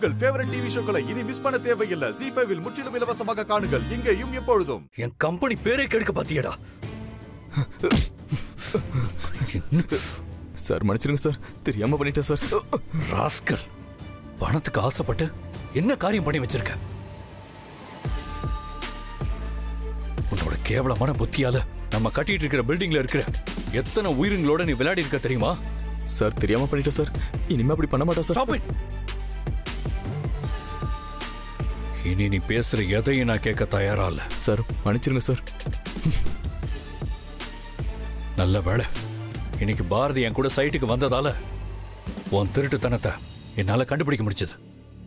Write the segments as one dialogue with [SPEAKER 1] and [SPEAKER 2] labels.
[SPEAKER 1] உங்கள் favourite TV ஷோக்களை இனி miss பண்ண தேவையில்லை ஜி ஃபைவில் முற்றிலும் இலவசமாக காணுங்கள் இங்கேயும் எப்பொழுதும்
[SPEAKER 2] என் கம்பெனி பேரை கெடுக்க பாத்தியடா
[SPEAKER 3] சார் மன்னிச்சிருங்க சார் தெரியாம பண்ணிட்டேன் சார்
[SPEAKER 2] ராஸ்கல் பணத்துக்கு ஆசைப்பட்டு என்ன காரியம் பண்ணி வச்சிருக்க உன்னோட கேவலமான புத்தியால நம்ம கட்டிட்டு இருக்கிற பில்டிங்ல இருக்கிற எத்தனை உயிரினங்களோட நீ விளையாடி இருக்க தெரியுமா
[SPEAKER 3] சார் தெரியாம பண்ணிட்டேன் சார் இனிமே அப்படி பண்ண மாட்டேன் சார்
[SPEAKER 2] Stop it. இனி நீ பேசுற எதையும் நான் கேட்க தயாரா இல்ல
[SPEAKER 3] சார் மன்னிச்சிருங்க சார்
[SPEAKER 2] நல்ல வேளை இன்னைக்கு பாரதி என் கூட சைட்டுக்கு வந்ததால உன் திருட்டுத்தனத்தை என்னால கண்டுபிடிக்க முடிச்சது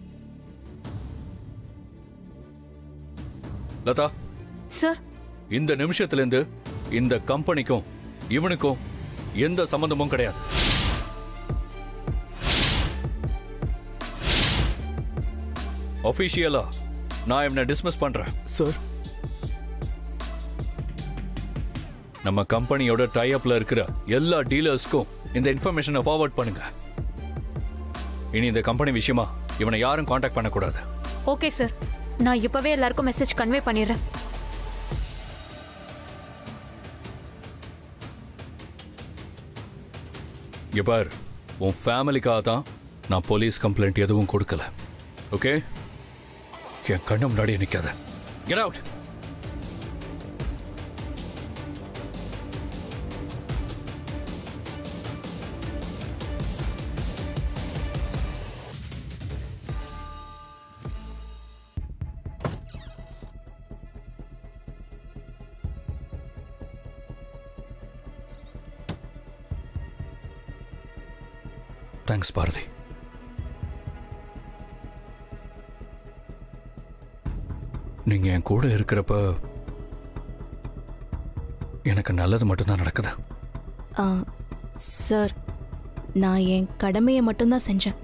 [SPEAKER 2] லதா
[SPEAKER 4] சார்
[SPEAKER 2] இந்த நிமிஷத்துல இருந்து இந்த கம்பெனிக்கும் இவனுக்கும் எந்த சம்பந்தமும் கிடையாது ஒபிஷியலா நான் இவனை டிஸ்மிஸ் பண்றேன்
[SPEAKER 3] சார்
[SPEAKER 2] நம்ம கம்பெனியோட டைஅப்ல இருக்கிற எல்லா டீலர்ஸ்க்கும் இந்த இன்ஃபர்மேஷனை ஃபார்வர்ட் பண்ணுங்க இனி இந்த கம்பெனி விஷயமா இவனை யாரும் காண்டாக்ட் பண்ணக்கூடாது
[SPEAKER 4] ஓகே சார் நான் இப்பவே எல்லாருக்கும் மெசேஜ் கன்வே பண்ணிடுறேன்
[SPEAKER 2] இங்க பார் உன் ஃபேமிலிக்காக தான் நான் போலீஸ் கம்ப்ளைண்ட் எதுவும் கொடுக்கல ஓகே என் கண்ணு முன்னாடியே நிக்காத கெட் அவுட் தேங்க்ஸ் பாரதி நீங்க என் கூட இருக்கிறப்ப எனக்கு நல்லது மட்டும்தான் நடக்குது
[SPEAKER 5] ஆ, சார் நான் என் கடமையை மட்டும்தான் செஞ்சேன்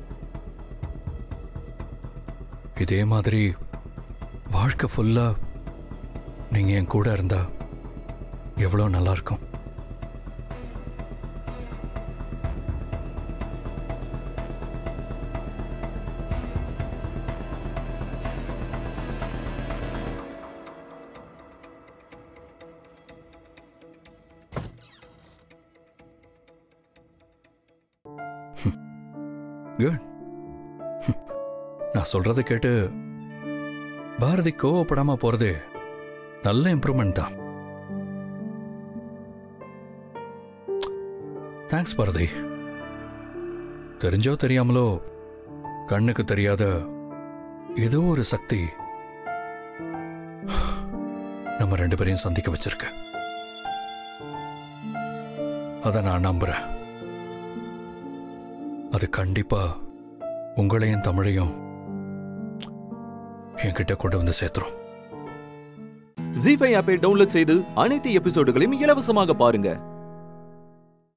[SPEAKER 2] இதே மாதிரி வாழ்க்கை ஃபுல்லா நீங்க என் கூட இருந்தா எவ்வளோ நல்லா இருக்கும் குட் நான் சொல்றதை கேட்டு பாரதி கோவப்படாம போறது நல்ல இம்ப்ரூவ்மெண்ட் தான் தேங்க்ஸ் பாரதி தெரிஞ்சோ தெரியாமலோ கண்ணுக்கு தெரியாத ஏதோ ஒரு சக்தி நம்ம ரெண்டு பேரையும் சந்திக்க வச்சிருக்க அதை நான் நம்புறேன் அது கண்டிப்பா உங்களையும் தமிழையும் என்கிட்ட கொண்டு வந்து சேர்த்துரும்
[SPEAKER 6] ஜி ஃபைவ் ஆப்பை டவுன்லோட் செய்து அனைத்து எபிசோடுகளையும் இலவசமாக பாருங்க